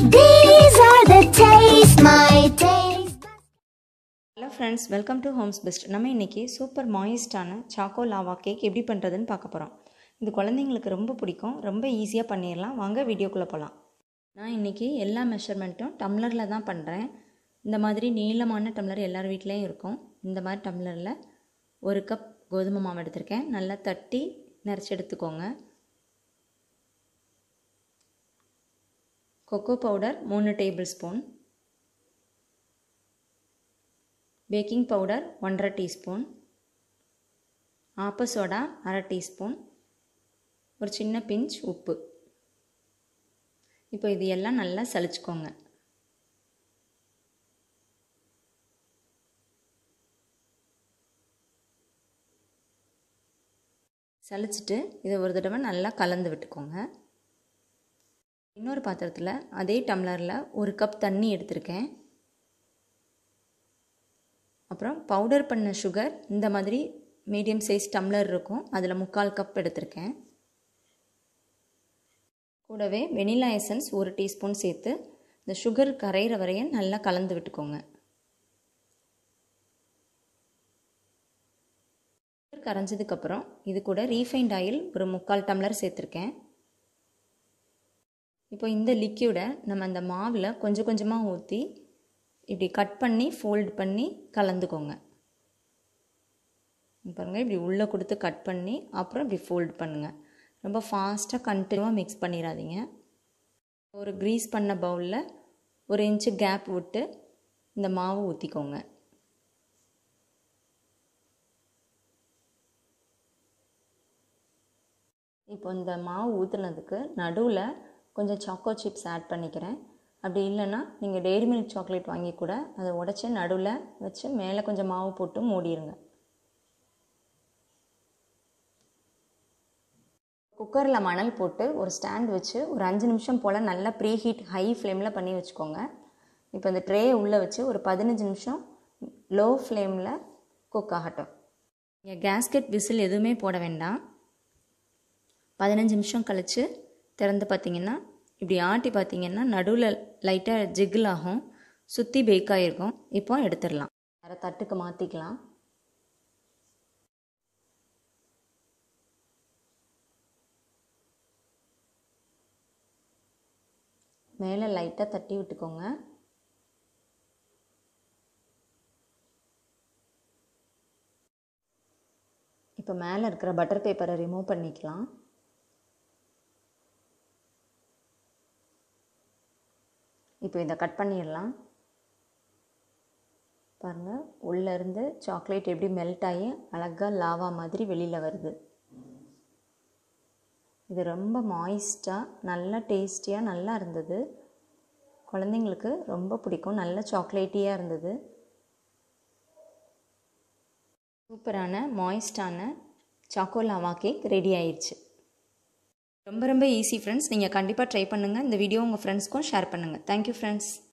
These are the taste, my taste. Hello friends welcome to homes best நம்ம இன்றைக்கி super மாயிஸ்டான choco lava cake எப்படி பண்ணுறதுன்னு பார்க்க போகிறோம் இது குழந்தைங்களுக்கு ரொம்ப பிடிக்கும் ரொம்ப ஈஸியாக பண்ணிடலாம் வாங்க வீடியோக்குள்ளே போகலாம் நான் இன்றைக்கி எல்லா மெஷர்மெண்ட்டும் டம்ளரில் தான் பண்ணுறேன் இந்த மாதிரி நீளமான டம்ளர் எல்லார் வீட்லேயும் இருக்கும் இந்த மாதிரி டம்ளரில் ஒரு கப் கோதுமை மாவு எடுத்திருக்கேன் நல்லா தட்டி நிறச்சி எடுத்துக்கோங்க கொக்கோ பவுடர் மூணு டேபிள் ஸ்பூன் பேக்கிங் பவுடர் ஒன்றரை டீஸ்பூன் ஆப்ப சோடா அரை டீஸ்பூன் ஒரு சின்ன பிஞ்ச் உப்பு இப்போ இது எல்லாம் நல்லா சலிச்சுக்கோங்க சலிச்சுட்டு இதை ஒரு தடவை நல்லா கலந்து விட்டுக்கோங்க இன்னொரு பாத்திரத்தில் அதே டம்ளரில் ஒரு கப் தண்ணி எடுத்திருக்கேன் அப்புறம் பவுடர் பண்ண சுகர் இந்த மாதிரி மீடியம் சைஸ் டம்ளர் இருக்கும் அதில் முக்கால் கப் எடுத்திருக்கேன் கூடவே வெனிலா எசன்ஸ் ஒரு டீஸ்பூன் சேர்த்து இந்த சுகர் கரையிற வரைய நல்லா கலந்து விட்டுக்கோங்க சுகர் கரைஞ்சதுக்கப்புறம் இது கூட ரீஃபைண்ட் ஆயில் ஒரு முக்கால் டம்ளர் சேர்த்துருக்கேன் இப்போ இந்த லிக்யூடை நம்ம அந்த மாவில் கொஞ்சம் கொஞ்சமாக ஊற்றி இப்படி கட் பண்ணி ஃபோல்ட் பண்ணி கலந்துக்கோங்க பாருங்கள் இப்படி உள்ளே கொடுத்து கட் பண்ணி அப்புறம் இப்படி ஃபோல்ட் பண்ணுங்கள் ரொம்ப ஃபாஸ்ட்டாக கண்டினியூவாக மிக்ஸ் பண்ணிடாதீங்க ஒரு க்ரீஸ் பண்ண பவுலில் ஒரு இன்ச்சு கேப் விட்டு இந்த மாவு ஊற்றிக்கோங்க இப்போ இந்த மாவு ஊற்றுனதுக்கு நடுவில் கொஞ்சம் சாக்கோ சிப்ஸ் ஆட் பண்ணிக்கிறேன் அப்படி இல்லைன்னா நீங்கள் டெய்ரி மில்க் சாக்லேட் வாங்கி கூட அதை உடச்சி நடுவில் வச்சு மேலே கொஞ்சம் மாவு போட்டு மூடிடுங்க குக்கரில் மணல் போட்டு ஒரு ஸ்டாண்ட் வச்சு ஒரு அஞ்சு நிமிஷம் போல் நல்லா ப்ரீ ஹீட் ஹை ஃப்ளேமில் பண்ணி வச்சுக்கோங்க இப்போ இந்த ட்ரே உள்ளே வச்சு ஒரு பதினஞ்சு நிமிஷம் லோ ஃப்ளேமில் குக் ஆகட்டும் நீங்கள் கேஸ்கெட் விசில் எதுவுமே போட வேண்டாம் பதினஞ்சு நிமிஷம் கழித்து திறந்து பார்த்தீங்கன்னா இப்படி ஆட்டி பார்த்தீங்கன்னா நடுவில் லைட்டாக ஜிகிள் ஆகும் சுற்றி பேக் ஆகிருக்கும் இப்போ எடுத்துடலாம் வேறு தட்டுக்கு மாற்றிக்கலாம் மேலே லைட்டாக தட்டி விட்டுக்கோங்க இப்போ மேலே இருக்கிற பட்டர் பேப்பரை ரிமூவ் பண்ணிக்கலாம் இப்போ இதை கட் பண்ணிடலாம் பாருங்கள் உள்ளேருந்து சாக்லேட் எப்படி மெல்ட் ஆகி அழகாக லாவா மாதிரி வெளியில் வருது இது ரொம்ப மாய்ஸ்டாக நல்ல டேஸ்டியாக நல்லா இருந்தது குழந்தைங்களுக்கு ரொம்ப பிடிக்கும் நல்ல சாக்லேட்டியாக இருந்தது சூப்பரான மாய்ஸ்டான சாக்கோ லாவா கேக் ரெடி ஆயிடுச்சு ரொம்ப ரொம்ப ஈஸி ஃப்ரெண்ட்ஸ் நீங்கள் கண்டிப்பாக ட்ரை பண்ணுங்கள் இந்த வீடியோ உங்கள் ஃப்ரெண்ட்ஸ்க்கும் ஷேர் பண்ணுங்கள் தேங்க்யூ ஃப்ரெண்ட்ஸ்